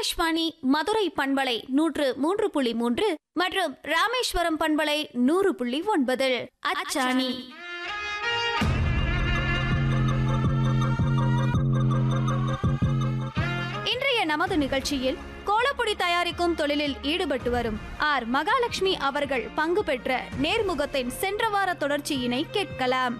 ஆகாஷ்வாணி மதுரை பண்பலை நூற்று மூன்று புள்ளி மூன்று மற்றும் ராமேஸ்வரம் பண்பலை நூறு புள்ளி ஒன்பதில் அச்சாணி இன்றைய நமது நிகழ்ச்சியில் கோலப்பொடி தயாரிக்கும் தொழிலில் ஈடுபட்டு வரும் ஆர் மகாலட்சுமி அவர்கள் பங்கு பெற்ற நேர்முகத்தின் சென்ற வார தொடர்ச்சியினை கேட்கலாம்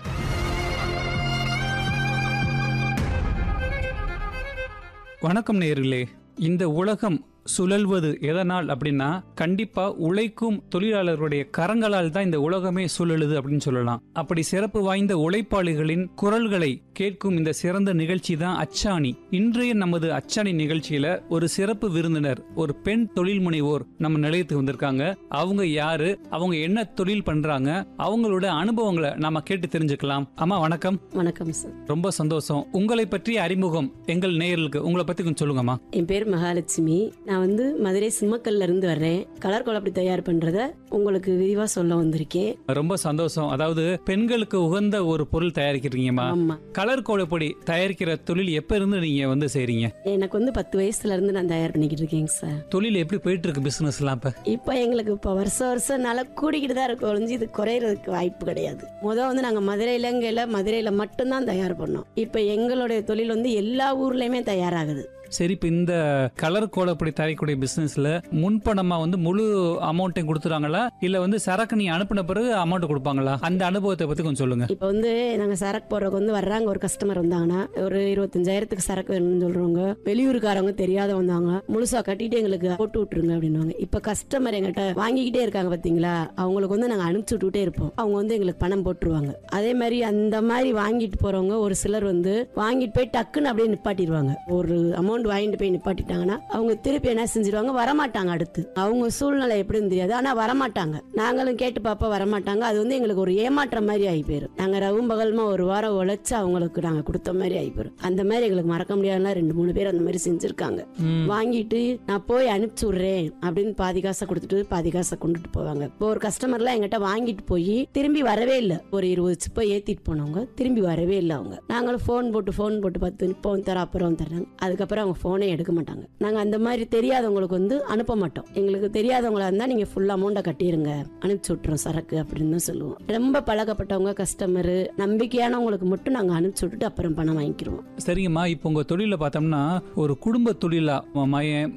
வணக்கம் நேயர்களே இந்த உலகம் சுழல்வது எதனால் அப்படின்னா கண்டிப்பா உழைக்கும் தொழிலாளர்களுடைய கரங்களால் தான் இந்த உலகமே சுழலுது அப்படின்னு சொல்லலாம் அப்படி சிறப்பு வாய்ந்த உழைப்பாளிகளின் குரல்களை கேட்கும் இந்த சிறந்த நிகழ்ச்சி தான் அச்சாணி இன்றைய நமது அச்சாணி நிகழ்ச்சியில ஒரு சிறப்பு விருந்தினர் ஒரு பெண் தொழில் முனைவோர் நம்ம நிலையத்துக்கு வந்திருக்காங்க அவங்க யாரு அவங்க என்ன தொழில் பண்றாங்க அவங்களோட அனுபவங்களை நாம கேட்டு தெரிஞ்சுக்கலாம் அம்மா வணக்கம் வணக்கம் சார் ரொம்ப சந்தோஷம் உங்களை பற்றிய அறிமுகம் எங்கள் நேயர்களுக்கு உங்களை பத்தி கொஞ்சம் சொல்லுங்கம்மா என் பேர் மகாலட்சுமி நான் வந்து மதுரை சிம்மக்கல்ல இருந்து வர்றேன் கலர் குழப்படி தயார் பண்றத உங்களுக்கு விரிவா சொல்ல வந்திருக்கேன் ரொம்ப சந்தோஷம் அதாவது பெண்களுக்கு உகந்த ஒரு பொருள் தயாரிக்கிறீங்கம்மா ஆமா கலர் கோலப்பொடி தயாரிக்கிற தொழில் எப்ப இருந்து நீங்க வந்து செய்றீங்க எனக்கு வந்து பத்து வயசுல இருந்து நான் தயார் பண்ணிக்கிட்டு இருக்கேங்க சார் தொழில் எப்படி போயிட்டு இருக்கு பிசினஸ் எல்லாம் இப்ப இப்போ எங்களுக்கு இப்போ வருஷம் வருஷம் நல்லா கூடிக்கிட்டு தான் இருக்கு ஒழிஞ்சு இது குறையிறதுக்கு வாய்ப்பு கிடையாது முதல் வந்து நாங்கள் மதுரையிலங்கையில் மதுரையில் மட்டும்தான் தயார் பண்ணோம் இப்போ எங்களுடைய தொழில் வந்து எல்லா ஊர்லேயுமே தயாராகுது சரி இப்ப இந்த கலர் கோலப்பொடி தயாரிக்கக்கூடிய பிசினஸ்ல முன்பணமா வந்து முழு அமௌண்ட்டையும் கொடுத்துறாங்களா இல்ல வந்து சரக்கு நீ அனுப்பின பிறகு அமௌண்ட் கொடுப்பாங்களா அந்த அனுபவத்தை பத்தி கொஞ்சம் சொல்லுங்க இப்போ வந்து நாங்கள் சரக்கு போடுறதுக்கு வந்து வர்றாங்க ஒரு கஸ்டமர் வந்தாங்கன்னா ஒரு இருபத்தஞ்சாயிரத்துக்கு சரக்கு வேணும்னு சொல்றவங்க வெளியூருக்காரவங்க தெரியாத வந்தாங்க முழுசா கட்டிட்டு எங்களுக்கு போட்டு விட்டுருங்க அப்படின்னுவாங்க இப்போ கஸ்டமர் எங்கிட்ட வாங்கிக்கிட்டே இருக்காங்க பார்த்தீங்களா அவங்களுக்கு வந்து நாங்கள் அனுப்பிச்சு விட்டுட்டே இருப்போம் அவங்க வந்து எங்களுக்கு பணம் போட்டுருவாங்க அதே மாதிரி அந்த மாதிரி வாங்கிட்டு போறவங்க ஒரு சிலர் வந்து வாங்கிட்டு போய் டக்குன்னு அப்படியே நிப்பாட்டிடுவாங்க ஒரு அமௌண்ட் வாங்கிட்டு போய் நிப்பாட்டிட்டாங்கன்னா அவங்க திருப்பி என்ன செஞ்சிருவாங்க வரமாட்டாங்க அடுத்து அவங்க சூழ்நிலை எப்படின்னு தெரியாது ஆனா வரமாட்டாங்க நாங்களும் கேட்டு பாப்பா வரமாட்டாங்க அது வந்து எங்களுக்கு ஒரு ஏமாற்றம் மாதிரி ஆகி போயிரும் நாங்க ரவும் பகல்மா ஒரு வாரம் உழைச்சு அவங்களுக்கு நாங்க கொடுத்த மாதிரி ஆகி போயிரும் அந்த மாதிரி எங்களுக்கு மறக்க முடியாதுலாம் ரெண்டு மூணு பேர் அந்த மாதிரி செஞ்சிருக்காங்க ம். வாங்கிட்டு நான் போய் அனுப்பிச்சு விடுறேன் அப்படின்னு பாதி காசை கொடுத்துட்டு பாதி காசை கொண்டுட்டு போவாங்க இப்போ ஒரு கஸ்டமர்லாம் எங்கிட்ட வாங்கிட்டு போய் திரும்பி வரவே இல்லை ஒரு இருபது சிப்பை ஏத்திட்டு போனவங்க திரும்பி வரவே இல்லை அவங்க நாங்களும் ஃபோன் போட்டு ஃபோன் போட்டு பார்த்து இப்போ தர அப்புறம் தர்றாங்க அதுக்கப்புறம் அவங்க ஃபோனே எடுக்க மாட்டாங்க நாங்க அந்த மாதிரி தெரியாதவங்களுக்கு வந்து அனுப்ப மாட்டோம் எங்களுக்கு தெரியாதவங்களா இருந்தா நீங்க ஃபுல் அமௌண்ட்டை கட்டிடுங்க அனுப்பிச்சு விட்டுறோம் சரக்கு அப்படின்னு தான் சொல்லுவோம் ரொம்ப பழக்கப்பட்டவங்க கஸ்டமர் நம்பிக்கையானவங்களுக்கு மட்டும் நாங்க அனுப்பிச்சு விட்டுட்டு அப்புறம் பணம் வாங்கிக்கிறோம் சரிங்கம்மா இப்போ உங்க தொழில பார்த்தோம்னா ஒரு குடும்ப தொழிலா மயன்